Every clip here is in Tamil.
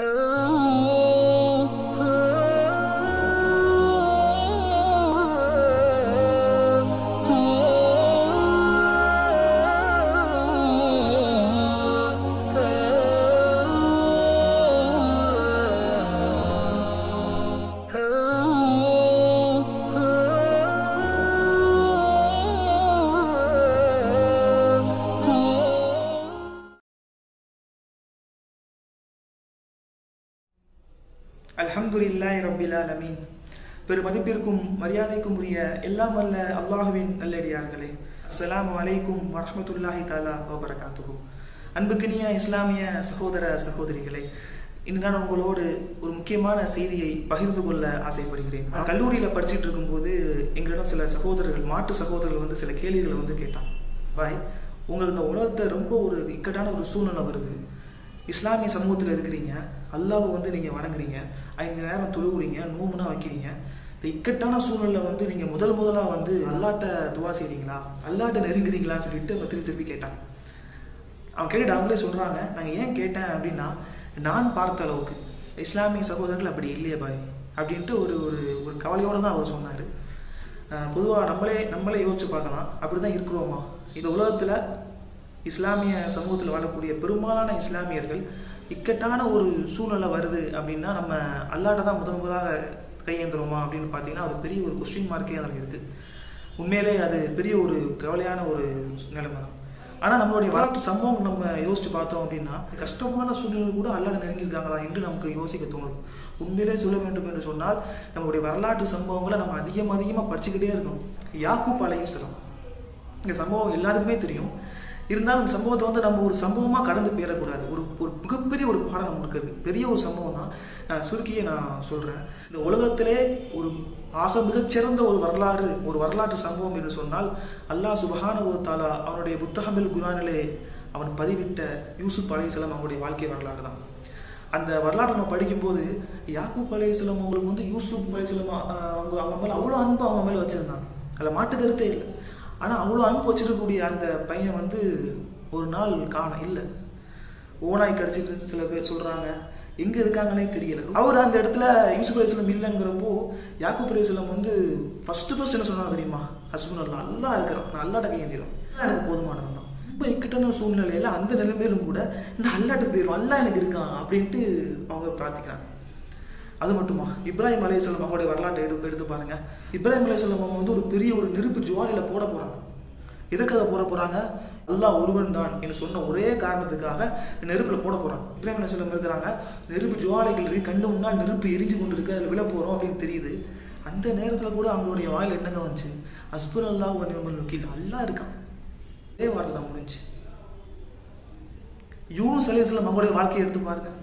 அல்ஹம்துலில்லாஹி ரப்பில் ஆலமீன் பெருமதிப்பிற்கும் மரியாதைக்கும் உரிய எல்லாம் வல்ல அல்லாஹுவின் நல்லடியார்களே அஸ்ஸலாமு அலைக்கும் வரஹ்மத்துல்லாஹி தாலா வபரகாத்துஹு அன்புக்கினிய இஸ்லாமிய சகோதர சகோதரிகளே இன்று நான் உங்களோடு ஒரு முக்கியமான செய்தியை பகிர்ந்து கொள்ள ஆசைப்படுகிறேன் நான் கல்லூரியில் படிச்சுட்டு இருக்கும்போது எங்களிடம் சில சகோதரர்கள் மாட்டு சகோதரர்கள் வந்து சில கேள்விகளை வந்து கேட்டான் பாய் உங்களுக்கு இந்த உலகத்தை ரொம்ப ஒரு இக்கட்டான ஒரு சூழ்நிலை வருது இஸ்லாமிய சமூகத்தில் இருக்கிறீங்க அல்லாவை வந்து நீங்கள் வணங்குறீங்க ஐந்து நேரம் தொழுவுறீங்க நோம்புனா வைக்கிறீங்க இந்த இக்கட்டான சூழ்நிலை வந்து நீங்கள் முதல் முதலாக வந்து அல்லாட்ட துவா செய்றீங்களா அல்லாட்ட நெருங்குறீங்களான்னு சொல்லிட்டு அவங்க திருப்பி திருப்பி கேட்டாங்க அவன் கேட்டுட்டு அவங்களே சொல்கிறாங்க நாங்கள் ஏன் கேட்டேன் அப்படின்னா நான் பார்த்த அளவுக்கு இஸ்லாமிய சகோதரர்கள் அப்படி இல்லையே பாய் அப்படின்ட்டு ஒரு ஒரு ஒரு கவலையோடு தான் அவர் சொன்னார் பொதுவாக நம்மளே நம்மளே யோசிச்சு பார்க்கலாம் அப்படி தான் இருக்கிறோமா இந்த உலகத்தில் இஸ்லாமிய சமூகத்தில் வாழக்கூடிய பெரும்பாலான இஸ்லாமியர்கள் இக்கட்டான ஒரு சூழ்நிலை வருது அப்படின்னா நம்ம அல்லாட்ட தான் முதன் முதலாக கையேந்துருவோமா அப்படின்னு பார்த்தீங்கன்னா ஒரு பெரிய ஒரு கொஸ்டின் மார்க்கே அதில் இருக்குது உண்மையிலே அது பெரிய ஒரு கவலையான ஒரு நிலைமை தான் ஆனால் நம்மளுடைய வரலாற்று சம்பவம் நம்ம யோசிச்சு பார்த்தோம் அப்படின்னா கஷ்டமான சூழ்நிலை கூட அல்லாட நெருங்கியிருக்காங்களா என்று நமக்கு யோசிக்க தோணுது உண்மையிலே சொல்ல வேண்டும் என்று சொன்னால் நம்மளுடைய வரலாற்று சம்பவங்களை நம்ம அதிகம் அதிகமாக படிச்சுக்கிட்டே இருக்கணும் யாக்கூப் அலையுசலாம் இந்த சம்பவம் எல்லாருக்குமே தெரியும் இருந்தாலும் இந்த சம்பவத்தை வந்து நம்ம ஒரு சம்பவமாக கடந்து போயிடக்கூடாது ஒரு ஒரு மிகப்பெரிய ஒரு பாடம் நமக்கு இருக்குது பெரிய ஒரு சம்பவம் தான் நான் சுருக்கியே நான் சொல்கிறேன் இந்த உலகத்திலே ஒரு ஆக மிகச்சிறந்த ஒரு வரலாறு ஒரு வரலாற்று சம்பவம் என்று சொன்னால் அல்லாஹ் சுபஹான தாலா அவனுடைய புத்தகமில் குரானிலே அவன் பதிவிட்ட யூசுப் அலையம் அவனுடைய வாழ்க்கை வரலாறு தான் அந்த வரலாற்றை நம்ம படிக்கும்போது யாக்கூப் அலையம் அவங்களுக்கு வந்து யூசுப் அலையம் அவங்க அவங்க மேலே அவ்வளோ அன்பு அவங்க மேலே வச்சுருந்தாங்க அதில் மாட்டு கருத்தே இல்லை ஆனால் அவ்வளோ அன்பு வச்சிருக்கக்கூடிய அந்த பையன் வந்து ஒரு நாள் காண இல்லை ஓனாய் கடிச்சிட்டு சில பேர் சொல்கிறாங்க எங்கே இருக்காங்கன்னே தெரியல அவர் அந்த இடத்துல யூசுப் அலிஸ்லம் இல்லைங்கிறப்போ யாக்கூப் அலிஸ்லம் வந்து ஃபஸ்ட்டு ஃபஸ்ட் என்ன சொன்னாங்க தெரியுமா ஹஸ்பண்ட் அல்லா நல்லா இருக்கிறான் நான் அல்லாட்ட கையேந்திரும் எனக்கு போதுமானவன் தான் ரொம்ப இக்கட்டான சூழ்நிலையில் அந்த நிலைமையிலும் கூட நான் அல்லாட்ட போயிடும் அல்லா எனக்கு இருக்கான் அப்படின்ட்டு அவங்க பிரார்த்திக்கிறாங்க அது மட்டுமா இப்ராஹிம் அலையம் அவங்களுடைய வரலாற்றை எடுத்து எடுத்து பாருங்க இப்ராஹிம் அலையம் அவங்க வந்து ஒரு பெரிய ஒரு நெருப்பு ஜுவாலியில் போட போகிறாங்க எதற்காக போட போகிறாங்க அல்லாஹ் ஒருவன் தான் என்று சொன்ன ஒரே காரணத்துக்காக நெருப்பில் போட போகிறாங்க இப்ராஹிம் அலையம் இருக்கிறாங்க நெருப்பு ஜுவாலைகள் கண்டு முன்னால் நெருப்பு எரிஞ்சு கொண்டு இருக்கு அதில் விழ போகிறோம் அப்படின்னு தெரியுது அந்த நேரத்தில் கூட அவங்களுடைய வாயில் என்னங்க வந்துச்சு அஸ்புர் அல்லா ஒரு நிர்மல் வக்கீல் அல்லா இருக்கான் ஒரே வார்த்தை தான் முடிஞ்சு யூனுஸ் அலையம் அவங்களுடைய வாழ்க்கையை எடுத்து பாருங்க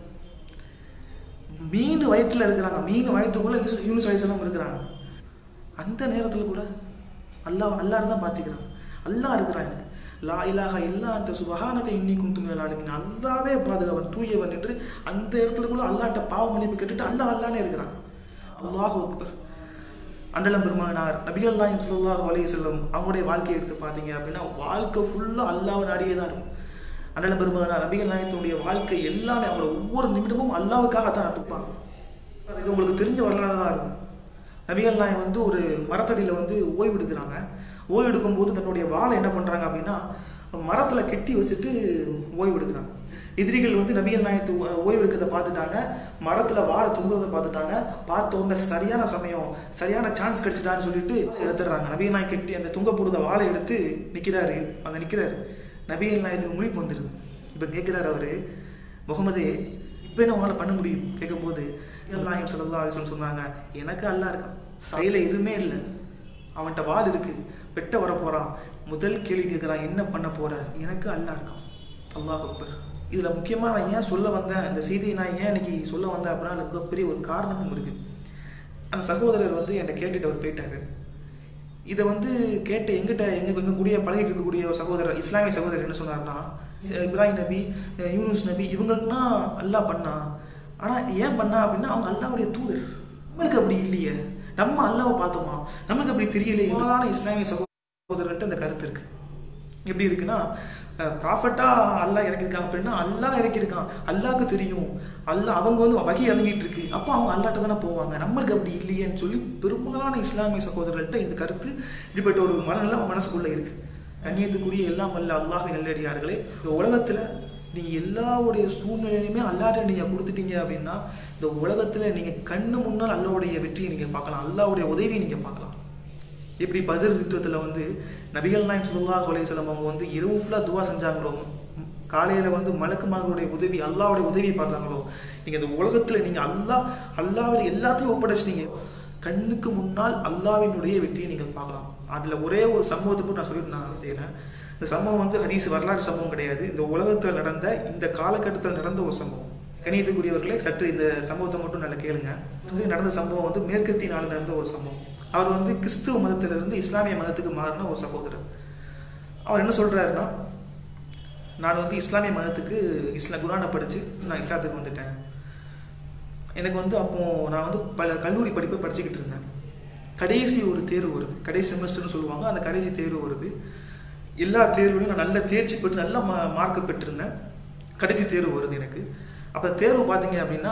மீன் வயிற்றில் இருக்கிறாங்க மீன் வயிற்றுக்குள்ளே யூனிஸ் அலிஸ்லாம் இருக்கிறாங்க அந்த நேரத்தில் கூட அல்லா அல்லாடு தான் பார்த்துக்கிறான் அல்லா இருக்கிறான் எனக்கு லா இலாக இல்லா அந்த சுபகானக இன்னி குந்துமில் ஆளுங்க அல்லாவே பாதுகாவன் தூயவன் என்று அந்த இடத்துல கூட அல்லாட்ட பாவ மன்னிப்பு கேட்டுட்டு அல்லா அல்லானே இருக்கிறான் அல்லாஹ் அக்பர் அண்டலம் பெருமானார் நபிகல்லாயும் சல்லாஹ் அலைய செல்லம் அவங்களுடைய வாழ்க்கையை எடுத்து பார்த்தீங்க அப்படின்னா வாழ்க்கை ஃபுல்லாக அல்லாவை நாடியே தான் இருக்கும் அண்ணல பெருமானார் நபிகள் நாயகத்தினுடைய வாழ்க்கை எல்லாமே அவங்களோட ஒவ்வொரு நிமிடமும் அல்லாவுக்காக தான் அனுப்பாங்க இது உங்களுக்கு தெரிஞ்ச வரலாறு தான் இருக்கும் நபிகள் நாயகம் வந்து ஒரு மரத்தடியில் வந்து ஓய்வு எடுக்கிறாங்க ஓய்வு எடுக்கும்போது தன்னுடைய வாழை என்ன பண்ணுறாங்க அப்படின்னா மரத்தில் கெட்டி வச்சுட்டு ஓய்வு எடுக்கிறாங்க எதிரிகள் வந்து நபிகள் நாயத்து ஓய்வு எடுக்கிறத பார்த்துட்டாங்க மரத்தில் வாழை தொங்குறத பார்த்துட்டாங்க பார்த்த உடனே சரியான சமயம் சரியான சான்ஸ் கிடைச்சிட்டான்னு சொல்லிட்டு எடுத்துடுறாங்க நபிகள் நாயக் கெட்டி அந்த தொங்க போடுறத வாழை எடுத்து நிற்கிறாரு அந்த நிற்கிறாரு நபிகள் நாயத்துக்கு முழிப்பு வந்துடுது இப்போ கேட்குறாரு அவர் முகமதே இப்போ என்ன உங்களால் பண்ண முடியும் கேட்கும்போது நாயம் சல்லா அலிஸ்லம் சொன்னாங்க எனக்கு அல்லா இருக்கான் சைடில் எதுவுமே இல்லை அவன்கிட்ட வால் இருக்கு வெட்ட வர போகிறான் முதல் கேள்வி கேட்குறான் என்ன பண்ண போற எனக்கு அல்லா இருக்கான் அல்லாஹ் அக்பர் இதில் முக்கியமாக நான் ஏன் சொல்ல வந்தேன் இந்த செய்தியை நான் ஏன் இன்னைக்கு சொல்ல வந்தேன் அப்படின்னா அதுக்கு பெரிய ஒரு காரணமும் இருக்குது அந்த சகோதரர் வந்து என்கிட்ட கேட்டுட்டு அவர் போயிட்டாரு இதை வந்து கேட்டு எங்கிட்ட எங்க எங்க கூடிய பழகி இருக்கக்கூடிய ஒரு சகோதரர் இஸ்லாமிய சகோதரர் என்ன சொன்னார்னா இப்ராஹிம் நபி யூனுஸ் நபி இவங்களுக்குனா அல்லா பண்ணா ஆனால் ஏன் பண்ணா அப்படின்னா அவங்க அல்லாவுடைய தூதர் நம்மளுக்கு அப்படி இல்லையே நம்ம அல்லாவை பார்த்தோமா நமக்கு அப்படி தெரியலையே இஸ்லாமிய சகோதரர்கிட்ட அந்த கருத்து இருக்கு எப்படி இருக்குன்னா ப்ராஃபட்டா அல்லாஹ் இறக்கிருக்காங்க அப்படின்னா அல்லாஹ் இறக்கிருக்கான் அல்லாஹ்க்கு தெரியும் அல்லாஹ் அவங்க வந்து வகை இறங்கிட்டு இருக்கு அப்போ அவங்க அல்லாட்ட தானே போவாங்க நம்மளுக்கு அப்படி இல்லையேன்னு சொல்லி பெரும்பாலான இஸ்லாமிய சகோதரர்கள்ட்ட இந்த கருத்து இப்படிப்பட்ட ஒரு மனநிலை மனசுக்குள்ள இருக்கு கண்ணியத்துக்குரிய எல்லாம் அல்ல அல்லாஹின் நல்லடியார்களே இந்த உலகத்துல நீங்க எல்லாவுடைய சூழ்நிலையுமே அல்லாட்ட நீங்க கொடுத்துட்டீங்க அப்படின்னா இந்த உலகத்துல நீங்க கண்ணு முன்னால் அல்லாவுடைய வெற்றியை நீங்க பார்க்கலாம் அல்லாவுடைய உதவியை நீங்க பார்க்கலாம் எப்படி பதில் யுத்தத்தில் வந்து நபிகள் நாயக் ஸல்லல்லாஹு அலைஹி வஸல்லம் அவங்க வந்து இரவு ஃபுல்லாக துவா செஞ்சாங்களோ காலையில் வந்து மலக்குமார்களுடைய உதவி அல்லாவுடைய உதவியை பார்த்தாங்களோ நீங்கள் இந்த உலகத்தில் நீங்கள் அல்லாஹ் அல்லாவில் எல்லாத்தையும் ஒப்படைச்சிட்டீங்க கண்ணுக்கு முன்னால் அல்லாவினுடைய வெற்றியை நீங்கள் பார்க்கலாம் அதில் ஒரே ஒரு சம்பவத்தை மட்டும் நான் சொல்லிட்டு நான் செய்கிறேன் இந்த சம்பவம் வந்து ஹதீஸ் வரலாற்று சம்பவம் கிடையாது இந்த உலகத்தில் நடந்த இந்த காலகட்டத்தில் நடந்த ஒரு சம்பவம் கணியத்துக்குரியவர்களே சற்று இந்த சம்பவத்தை மட்டும் நல்லா கேளுங்க வந்து நடந்த சம்பவம் வந்து மேற்கத்திய நாடு நடந்த ஒரு சம்பவம் அவர் வந்து கிறிஸ்துவ மதத்திலிருந்து இஸ்லாமிய மதத்துக்கு மாறின ஒரு சகோதரர் அவர் என்ன சொல்றாருன்னா நான் வந்து இஸ்லாமிய மதத்துக்கு இஸ்லாம் குரானை படிச்சு நான் இஸ்லாத்துக்கு வந்துட்டேன் எனக்கு வந்து அப்போ நான் வந்து பல கல்லூரி படிப்பை படிச்சுக்கிட்டு இருந்தேன் கடைசி ஒரு தேர்வு வருது கடைசி செமஸ்டர்னு சொல்லுவாங்க அந்த கடைசி தேர்வு வருது எல்லா தேர்வுலையும் நான் நல்ல தேர்ச்சி பெற்று நல்ல மா மார்க் பெற்றிருந்தேன் கடைசி தேர்வு வருது எனக்கு அப்போ தேர்வு பார்த்தீங்க அப்படின்னா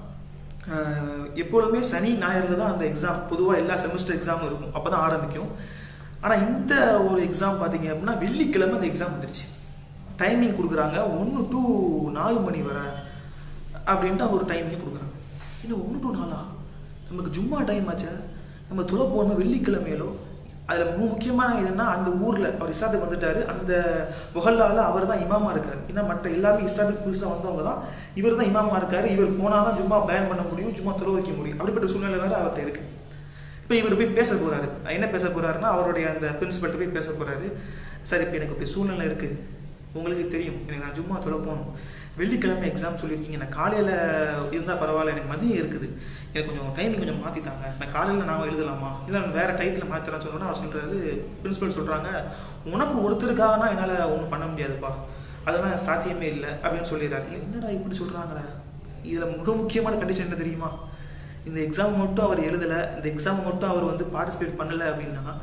ஆஹ், எப்பொழுதுமே சனி ஞாயிறுல தான் அந்த எக்ஸாம் பொதுவாக எல்லா செமஸ்டர் எக்ஸாமும் இருக்கும் அப்போ தான் ஆரம்பிக்கும் ஆனால் இந்த ஒரு எக்ஸாம் பார்த்தீங்க அப்படின்னா வெள்ளிக்கிழமை அந்த எக்ஸாம் வந்துருச்சு டைமிங் கொடுக்குறாங்க ஒன்று டு நாலு மணி வரை அப்படின்ட்டு ஒரு டைமிங் கொடுக்குறாங்க இன்னும் ஒன்று டு நாலா நமக்கு ஜும்மா டைம் ஆச்சா நம்ம துளை போகணும் வெள்ளிக்கிழமையிலோ அதில் மிக முக்கியமான இதுன்னா அந்த ஊரில் அவர் இஸ்லாத்துக்கு வந்துட்டாரு அந்த முகல்லாவில் அவர் தான் இமாமா இருக்காரு ஏன்னா மற்ற எல்லாமே இஸ்லாத்துக்கு புதுசாக வந்தவங்க தான் இவர் தான் இமாமா இருக்காரு இவர் போனால் தான் ஜும்மா பயன் பண்ண முடியும் ஜும்மா துளை வைக்க முடியும் அப்படிப்பட்ட சூழ்நிலை வேறு அவர்கிட்ட இருக்கு இப்போ இவர் போய் பேச போறாரு என்ன பேச போறாருன்னா அவருடைய அந்த பிரின்சிபல்கிட்ட போய் பேச போறாரு சார் இப்போ எனக்கு இப்படி சூழ்நிலை இருக்கு உங்களுக்கு தெரியும் எனக்கு நான் ஜும்மா தொலை போகணும் வெள்ளிக்கிழமை எக்ஸாம் சொல்லியிருக்கீங்க நான் காலையில் இருந்தால் பரவாயில்ல எனக்கு மதியம் இருக்குது எனக்கு கொஞ்சம் டைமிங் கொஞ்சம் மாற்றித்தாங்க நான் காலையில் நான் எழுதலாமா இல்லை நான் வேறு டயத்தில் மாற்றிடலாம் சொன்னோன்னா அவர் சொல்கிறாரு பிரின்சிபல் சொல்கிறாங்க உனக்கு ஒருத்தருக்காகனா என்னால் ஒன்றும் பண்ண முடியாதுப்பா அதெல்லாம் சாத்தியமே இல்லை அப்படின்னு சொல்லிடுறாரு என்னடா இப்படி சொல்கிறாங்களே இதில் மிக முக்கியமான கண்டிஷன் என்ன தெரியுமா இந்த எக்ஸாம் மட்டும் அவர் எழுதலை இந்த எக்ஸாம் மட்டும் அவர் வந்து பார்ட்டிசிபேட் பண்ணலை அப்படின்னா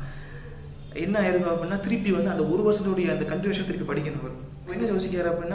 என்ன ஆயிருக்கும் அப்படின்னா திருப்பி வந்து அந்த ஒரு வருஷத்துடைய அந்த கண்டினியூஷன் திருப்பி படிக்கணும் அவர் இப்ப என்ன யோசிக்கிறார் அப்படின்னா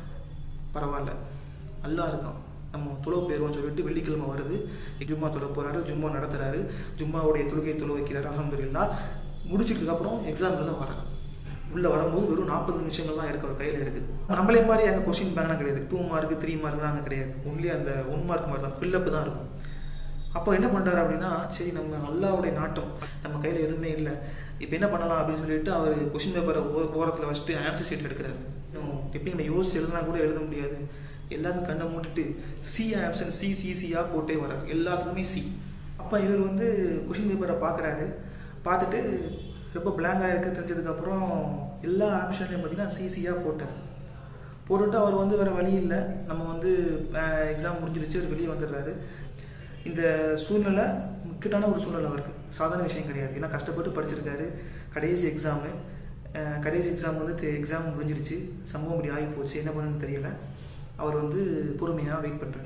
பரவாயில்ல நல்லா இருக்கான் நம்ம துளோ போயிருவோம்னு சொல்லிட்டு வெள்ளிக்கிழமை வருது ஜும்மா தொலை போறாரு ஜும்மா நடத்துறாரு ஜும்மாவுடைய தொழுகை தொழு வைக்கிறாரு அலமதுல்லா முடிச்சிட்டதுக்கு அப்புறம் எக்ஸாம்ல தான் வராங்க உள்ள வரும்போது வெறும் நாற்பது நிமிஷங்கள் தான் இருக்கு அவர் கையில இருக்கு நம்மளே மாதிரி அங்கே கொஸ்டின் பேங்க்லாம் கிடையாது டூ மார்க் த்ரீ மார்க்லாம் அங்கே கிடையாது ஒன்லி அந்த ஒன் மார்க் மாதிரி தான் ஃபில்லப் தான் இருக்கும் அப்போ என்ன பண்றாரு அப்படின்னா சரி நம்ம அல்லாவுடைய நாட்டம் நம்ம கையில எதுவுமே இல்லை இப்போ என்ன பண்ணலாம் அப்படின்னு சொல்லிட்டு அவர் கொஸ்டின் பேப்பரை ஓரத்தில் வச்சுட்டு ஆன்சர் ஷீட் எடுக்கிறாரு இன்னும் எப்படி நம்ம யோசிச்சு எழுதுனா கூட எழுத முடியாது எல்லாத்துக்கும் கண்ணை மூடிட்டு சி ஆப்ஷன் சி சி சியாக போட்டே வர்றாரு எல்லாத்துக்குமே சி அப்போ இவர் வந்து கொஷின் பேப்பரை பார்க்குறாரு பார்த்துட்டு ரொம்ப பிளாங்காக இருக்குது தெரிஞ்சதுக்கப்புறம் எல்லா ஆப்ஷன்லையும் பார்த்தீங்கன்னா சிசியாக போட்டார் போட்டுட்டு அவர் வந்து வேறு வழி இல்லை நம்ம வந்து எக்ஸாம் முடிஞ்சிருச்சு அவர் வெளியே வந்துடுறாரு இந்த சூழ்நிலை முக்கியமான ஒரு சூழ்நிலை அவருக்கு சாதாரண விஷயம் கிடையாது ஏன்னா கஷ்டப்பட்டு படிச்சிருக்காரு கடைசி எக்ஸாமு கடைசி எக்ஸாம் வந்து எக்ஸாம் முடிஞ்சிருச்சு சம்பவம் இப்படி ஆகி போச்சு என்ன பண்ணுன்னு தெரியல அவர் வந்து பொறுமையாக வெயிட் பண்ணுறாரு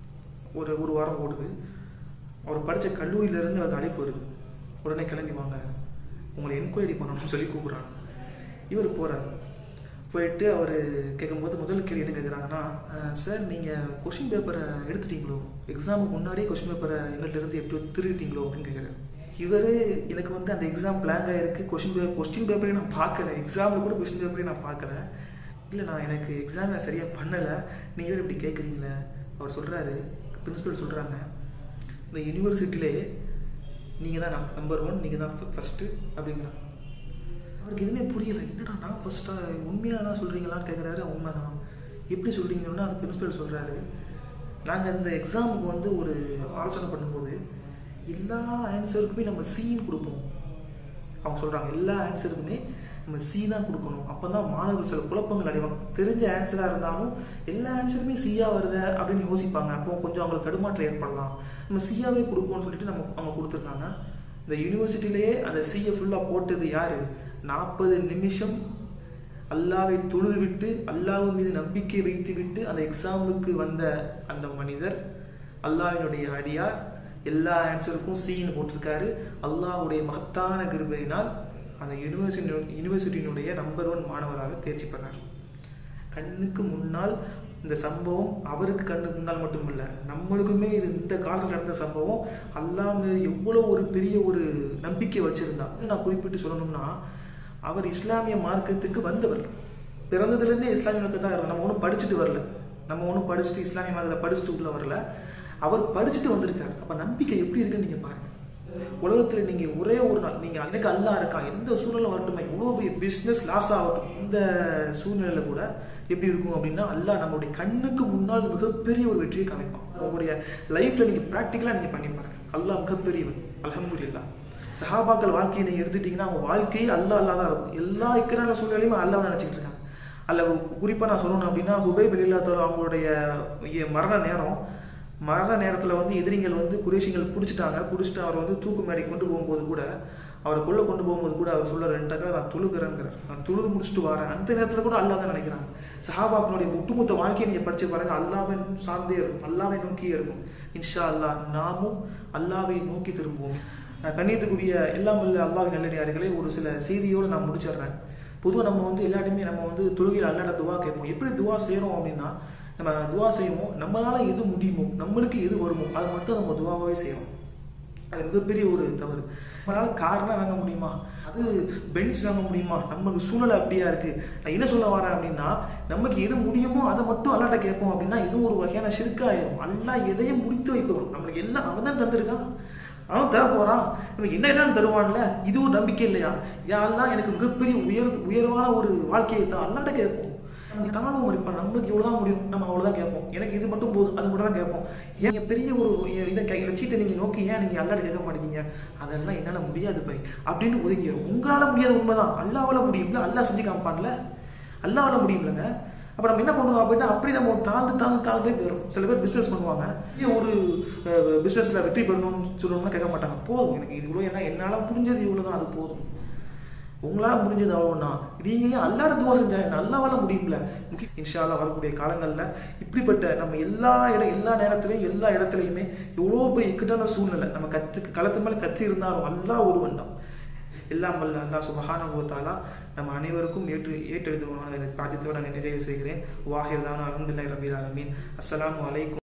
ஒரு ஒரு வாரம் ஓடுது அவர் படித்த கல்லூரியிலேருந்து அவருக்கு அழைப்பு வருது உடனே கிளம்பி வாங்க உங்களை என்கொயரி பண்ணணும்னு சொல்லி கூப்பிட்றாங்க இவர் போகிறார் போயிட்டு அவர் கேட்கும்போது முதல் கேள்வி என்ன கேட்குறாங்கன்னா சார் நீங்கள் கொஷின் பேப்பரை எடுத்துட்டீங்களோ எக்ஸாமுக்கு முன்னாடியே கொஷின் பேப்பரை எங்கள்கிட்ட இருந்து எப்படி திருட்டீங்களோ அப்படின்னு கேட்குறாரு இவர் எனக்கு வந்து அந்த எக்ஸாம் பிளாங்க் ஆகிருக்கு கொஷின் பேப்பர் கொஸ்டின் பேப்பரே நான் பார்க்கல எக்ஸாமில் கூட கொஸ்டின் பேப்பரே நான் பார்க்கல இல்லை நான் எனக்கு எக்ஸாம் நான் சரியாக பண்ணலை நீங்கள் வேறு இப்படி கேட்குறீங்களே அவர் சொல்கிறாரு பிரின்சிபல் சொல்கிறாங்க இந்த யூனிவர்சிட்டியிலே நீங்கள் தான் நம்பர் ஒன் நீங்கள் தான் ஃபஸ்ட்டு அப்படிங்கிறாங்க அவருக்கு எதுவுமே புரியலை என்னடா நான் ஃபஸ்ட்டாக உண்மையாக தான் சொல்கிறீங்களான்னு கேட்குறாரு உண்மை தான் எப்படி சொல்கிறீங்கன்னா அது பிரின்சிபல் சொல்கிறாரு நாங்கள் இந்த எக்ஸாமுக்கு வந்து ஒரு ஆலோசனை பண்ணும்போது எல்லா ஆன்சருக்குமே நம்ம சீன் கொடுப்போம் அவங்க சொல்கிறாங்க எல்லா ஆன்சருக்குமே நம்ம சி தான் கொடுக்கணும் அப்போ தான் மாணவர்கள் சில குழப்பங்கள் அடைவாங்க தெரிஞ்ச ஆன்சராக இருந்தாலும் எல்லா ஆன்சருமே சியாக வருது அப்படின்னு யோசிப்பாங்க அப்போ கொஞ்சம் அவங்களுக்கு தடுமாற்றம் ஏற்படலாம் நம்ம சியாவே கொடுப்போம்னு சொல்லிட்டு நம்ம அவங்க கொடுத்துருக்காங்க இந்த யூனிவர்சிட்டிலேயே அந்த சியை ஃபுல்லாக போட்டது யார் நாற்பது நிமிஷம் அல்லாவை தொழுது விட்டு அல்லாஹ் மீது நம்பிக்கை வைத்து விட்டு அந்த எக்ஸாமுக்கு வந்த அந்த மனிதர் அல்லாவினுடைய அடியார் எல்லா ஆன்சருக்கும் சீன்னு போட்டிருக்காரு அல்லாஹுடைய மகத்தான கிருபையினால் அந்த யூனிவர்சிட்டி யூனிவர்சிட்டியினுடைய நம்பர் ஒன் மாணவராக தேர்ச்சி பெறார் கண்ணுக்கு முன்னால் இந்த சம்பவம் அவருக்கு கண்ணுக்கு முன்னால் மட்டும் இல்லை நம்மளுக்குமே இது இந்த காலத்தில் நடந்த சம்பவம் அல்லாம எவ்வளோ ஒரு பெரிய ஒரு நம்பிக்கை வச்சிருந்தா நான் குறிப்பிட்டு சொல்லணும்னா அவர் இஸ்லாமிய மார்க்கத்துக்கு வந்தவர் பிறந்ததுலேருந்தே இஸ்லாமிய மார்க்கத்தான் இருந்தார் நம்ம ஒன்றும் படிச்சுட்டு வரல நம்ம ஒன்றும் படிச்சுட்டு இஸ்லாமிய மார்க்கத்தை படிச்சுட்டு உள்ள வரல அவர் படிச்சுட்டு வந்திருக்கார் அப்போ நம்பிக்கை எப்படி இருக்குன்னு நீங்கள் பாருங்க உலகத்தில் நீங்கள் ஒரே ஒரு நாள் நீங்கள் அன்னைக்கு அல்லா இருக்கான் எந்த சூழ்நிலை வரட்டுமே இவ்வளோ பெரிய பிஸ்னஸ் லாஸ் ஆகட்டும் இந்த சூழ்நிலையில் கூட எப்படி இருக்கும் அப்படின்னா அல்லாஹ் நம்மளுடைய கண்ணுக்கு முன்னால் மிகப்பெரிய ஒரு வெற்றியை காமிப்பான் உங்களுடைய லைஃப்பில் நீங்கள் ப்ராக்டிக்கலாக நீங்கள் பண்ணி பாருங்க அல்லாஹ் மிகப்பெரியவன் அலமதுல்லா சஹாபாக்கள் வாழ்க்கையை நீங்கள் எடுத்துட்டீங்கன்னா அவங்க வாழ்க்கையே அல்லா அல்லா தான் இருக்கும் எல்லா இக்கடான சூழ்நிலையுமே அல்லாஹ் நினச்சிக்கிட்டு இருக்காங்க அல்ல குறிப்பாக நான் சொல்லணும் அப்படின்னா ஹுபை வெளியில்லாத்தவர் அவங்களுடைய மரண நேரம் மரண நேரத்தில் வந்து எதிரிகள் வந்து குரேஷிகள் பிடிச்சிட்டாங்க பிடிச்சிட்டு அவர் வந்து தூக்கு மேடை கொண்டு போகும்போது கூட அவரை கொள்ள கொண்டு போகும்போது கூட அவர் சொல்ல ரெண்டாக்கா நான் தொழுகிறேங்கிறார் நான் தொழுது முடிச்சுட்டு வரேன் அந்த நேரத்தில் கூட அல்லா தான் நினைக்கிறாங்க சஹாபாக்களுடைய ஒட்டுமொத்த வாழ்க்கையை நீங்கள் படிச்சு பாருங்க அல்லாவை சார்ந்தே இருக்கும் அல்லாவை நோக்கியே இருக்கும் இன்ஷா அல்லா நாமும் அல்லாவை நோக்கி திரும்புவோம் கண்ணியத்துக்குரிய எல்லாம் வல்ல அல்லாவின் நல்லடியார்களே ஒரு சில செய்தியோடு நான் முடிச்சிடுறேன் பொதுவாக நம்ம வந்து எல்லாருமே நம்ம வந்து தொழுகையில் அல்லாட துவா கேட்போம் எப்படி துவா செய்கிறோம் அப்படின்னா நம்ம துவா செய்வோம் நம்மளால் எது முடியுமோ நம்மளுக்கு எது வருமோ அதை மட்டும் நம்ம துவாவே செய்வோம் அது மிகப்பெரிய ஒரு தவறு நம்மளால் காரணம் வாங்க முடியுமா அது பென்ஸ் வாங்க முடியுமா நமக்கு சூழ்நிலை அப்படியா இருக்கு நான் என்ன சொல்ல வரேன் அப்படின்னா நமக்கு எது முடியுமோ அதை மட்டும் அல்லாட்ட கேட்போம் அப்படின்னா இது ஒரு வகையான சிறுக்காயிரும் அல்லா எதையும் முடித்து வைப்பவன் நம்மளுக்கு எல்லாம் அவன் தான் தந்திருக்கான் அவன் தர போறான் நமக்கு என்ன என்னன்னு தருவான்ல இது ஒரு நம்பிக்கை இல்லையா யாரெல்லாம் எனக்கு மிகப்பெரிய உயர் உயர்வான ஒரு வாழ்க்கையை தான் அல்லாட்ட கேட்போம் தானும் இருப்பான் நம்மளுக்கு இவ்வளோதான் முடியும் நம்ம அவ்வளோதான் கேட்போம் எனக்கு இது மட்டும் போதும் அது மட்டும் தான் கேட்போம் ஏன் பெரிய ஒரு இதை கை லட்சியத்தை நீங்கள் நோக்கி ஏன் நீங்கள் அல்லாட கேட்க மாட்டேங்க அதெல்லாம் என்னால் முடியாது பை அப்படின்னு ஒதுங்க உங்களால் முடியாத உண்மைதான் அல்லாவால் முடியும்ல அல்லா செஞ்சு காமிப்பான்ல அல்லாவால் முடியும்லங்க அப்போ நம்ம என்ன பண்ணுவோம் அப்படின்னா அப்படி நம்ம தாழ்ந்து தாழ்ந்து தாழ்ந்தே போயிடும் சில பேர் பிஸ்னஸ் பண்ணுவாங்க ஒரு பிஸ்னஸில் வெற்றி பெறணும்னு சொல்லணும்னா கேட்க மாட்டாங்க போதும் எனக்கு இது இவ்வளோ என்ன என்னால் முடிஞ்சது இவ்வளோ தான் அது போதும் உங்களால் முடிஞ்சது அவ்வளோனா நீங்கள் ஏன் அல்லாட துவா செஞ்சா நல்லாவால முடியும்ல இன்ஷால்லா வரக்கூடிய காலங்களில் இப்படிப்பட்ட நம்ம எல்லா இடம் எல்லா நேரத்துலையும் எல்லா இடத்துலையுமே எவ்வளோ பெரிய இக்கட்டான சூழ்நிலை நம்ம கத்து களத்து மேலே கத்தி இருந்தாலும் அல்லா ஒருவன் தான் எல்லாம் வல்ல அல்லா சுபஹானுவத்தாலா நம்ம அனைவருக்கும் ஏற்று ஏற்றெழுதுவான பிரார்த்தித்தோடு நான் நிறைவு செய்கிறேன் வாஹிர்தான அலமதுல்லாய் ரபீல் ஆலமீன் அஸ்லாம் வலைக்கும்